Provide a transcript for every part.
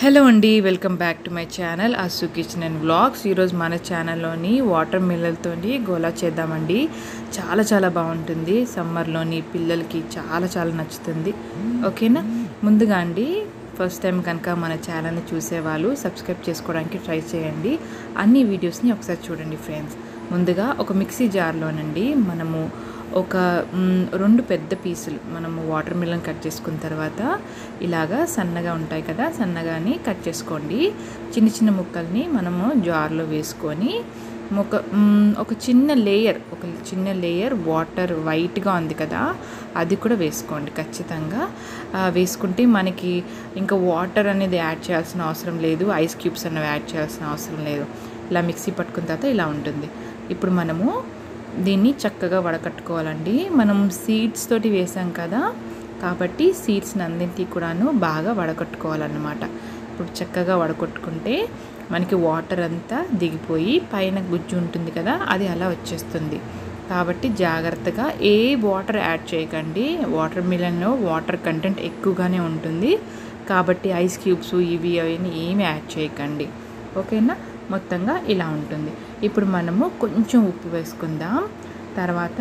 hello అండి welcome back to my channel Assu kitchen and vlogs ఈరోజు మన ఛానల్లోని వాటర్ మిల్లలతోని గోలా చేద్దామండి చాలా చాలా బాగుంటుంది సమ్మర్లోని పిల్లలకి చాలా చాలా నచ్చుతుంది ఓకేనా ముందుగా అండి ఫస్ట్ టైం కనుక మన ఛానల్ని చూసేవాళ్ళు సబ్స్క్రైబ్ చేసుకోవడానికి ట్రై చేయండి అన్ని వీడియోస్ని ఒకసారి చూడండి ఫ్రెండ్స్ ముందుగా ఒక మిక్సీ జార్లోనండి మనము ఒక మ్, రెండు పెద్ద పీసులు మనము వాటర్ మిలన్ కట్ చేసుకున్న తర్వాత ఇలాగా సన్నగా ఉంటాయి కదా సన్నగాని కట్ చేసుకోండి చిన్న చిన్న ముక్కల్ని మనము జార్లో వేసుకొని ఒక మ్, ఒక చిన్న లేయర్ ఒక చిన్న లేయర్ వాటర్ వైట్గా ఉంది కదా అది కూడా వేసుకోండి ఖచ్చితంగా ఆ, వేసుకుంటే మనకి ఇంకా వాటర్ అనేది యాడ్ చేయాల్సిన అవసరం లేదు ఐస్ క్యూబ్స్ అనేవి యాడ్ చేయాల్సిన అవసరం లేదు ఇలా మిక్సీ పట్టుకున్న తర్వాత ఇలా ఉంటుంది ఇప్పుడు మనము దీన్ని చక్కగా వడకట్టుకోవాలండి మనం సీడ్స్ తోటి వేసాం కదా కాబట్టి సీడ్స్ని అన్నింటినీ కూడాను బాగా వడకట్టుకోవాలన్నమాట ఇప్పుడు చక్కగా వడకొట్టుకుంటే మనకి వాటర్ అంతా దిగిపోయి పైన గుజ్జు ఉంటుంది కదా అది అలా వచ్చేస్తుంది కాబట్టి జాగ్రత్తగా ఏ వాటర్ యాడ్ చేయకండి వాటర్ మిలన్లో వాటర్ కంటెంట్ ఎక్కువగానే ఉంటుంది కాబట్టి ఐస్ క్యూబ్స్ ఇవి అవన్నీ ఏమి యాడ్ చేయకండి ఓకేనా మొత్తంగా ఇలా ఉంటుంది ఇప్పుడు మనము కొంచెం ఉప్పు వేసుకుందాం తర్వాత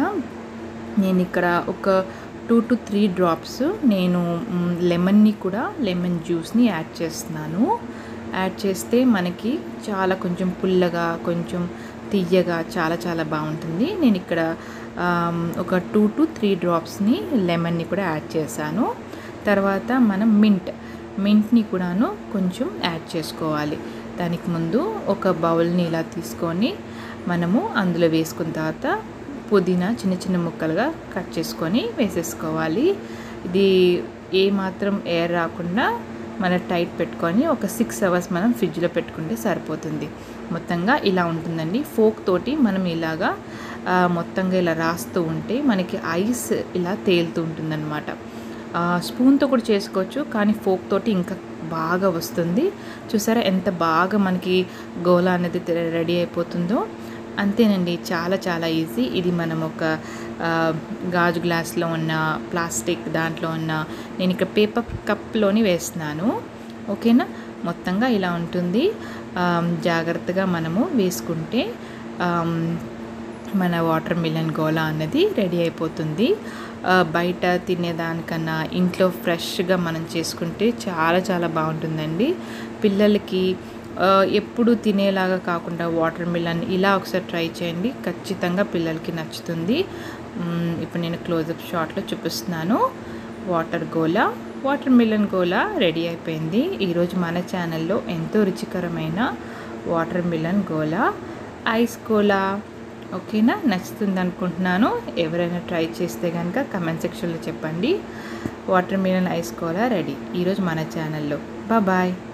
నేను ఇక్కడ ఒక టూ టు త్రీ డ్రాప్స్ నేను మ్, లెమన్ని కూడా లెమన్ జ్యూస్ని యాడ్ చేస్తున్నాను యాడ్ చేస్తే మనకి చాలా కొంచెం పుల్లగా కొంచెం తీయగా చాలా చాలా బాగుంటుంది నేను ఇక్కడ ఆమ్, ఒక టూ టు త్రీ డ్రాప్స్ని లెమన్ని కూడా యాడ్ చేశాను తర్వాత మనం మింట్ మింట్ని కూడాను కొంచెం యాడ్ చేసుకోవాలి దానికి ముందు ఒక బౌల్ని ఇలా తీసుకొని మనము అందులో వేసుకున్న తర్వాత పుదీనా చిన్న చిన్న ముక్కలుగా కట్ చేసుకొని వేసేసుకోవాలి ఇది ఏ మాత్రం ఎయిర్ రాకుండా మన టైట్ పెట్టుకొని ఒక సిక్స్ అవర్స్ మనం ఫ్రిడ్జ్లో పెట్టుకుంటే సరిపోతుంది మొత్తంగా ఇలా ఉంటుందండి ఫోక్ తోటి మనం ఇలాగా ఆ, మొత్తంగా ఇలా రాస్తూ ఉంటే మనకి ఐస్ ఇలా తేలుతూ ఉంటుందన్నమాట ఆ, స్పూన్తో కూడా చేసుకోవచ్చు కానీ ఫోక్ తోటి ఇంకా బాగా వస్తుంది చూసారా ఎంత బాగా మనకి గోలా అనేది తె- రెడీ అయిపోతుందో అంతేనండి చాలా చాలా ఈజీ ఇది మనం ఒక ఆ, గాజు గ్లాస్లో ఉన్న ప్లాస్టిక్ దాంట్లో ఉన్న నేను ఇక్కడ పేపర్ కప్లోని వేస్తున్నాను ఓకేనా మొత్తంగా ఇలా ఉంటుంది ఆ, జాగ్రత్తగా మనము వేసుకుంటే ఆమ్, మన వాటర్ మిలన్ గోలా అన్నది రెడీ అయిపోతుంది ఆ, బయట తినేదానికన్నా ఇంట్లో ఫ్రెష్గా మనం చేసుకుంటే చాలా చాలా బాగుంటుందండి పిల్లలకి ఆ, ఎప్పుడు తినేలాగా కాకుండా వాటర్ మిలన్ ఇలా ఒకసారి ట్రై చేయండి ఖచ్చితంగా పిల్లలకి నచ్చుతుంది మ్, ఇప్పుడు నేను క్లోజప్ షాట్లో చూపిస్తున్నాను వాటర్ గోలా వాటర్ మిలన్ గోలా రెడీ అయిపోయింది ఈరోజు మన ఛానల్లో ఎంతో రుచికరమైన వాటర్ మిలన్ గోలా ఐస్ గోలా ఓకేనా నచ్చుతుంది అనుకుంటున్నాను ఎవరైనా ట్రై చేస్తే కనుక కమెంట్ సెక్షన్లో చెప్పండి watermelon ice cola ready ఈరోజు మన ఛానల్లో బాయ్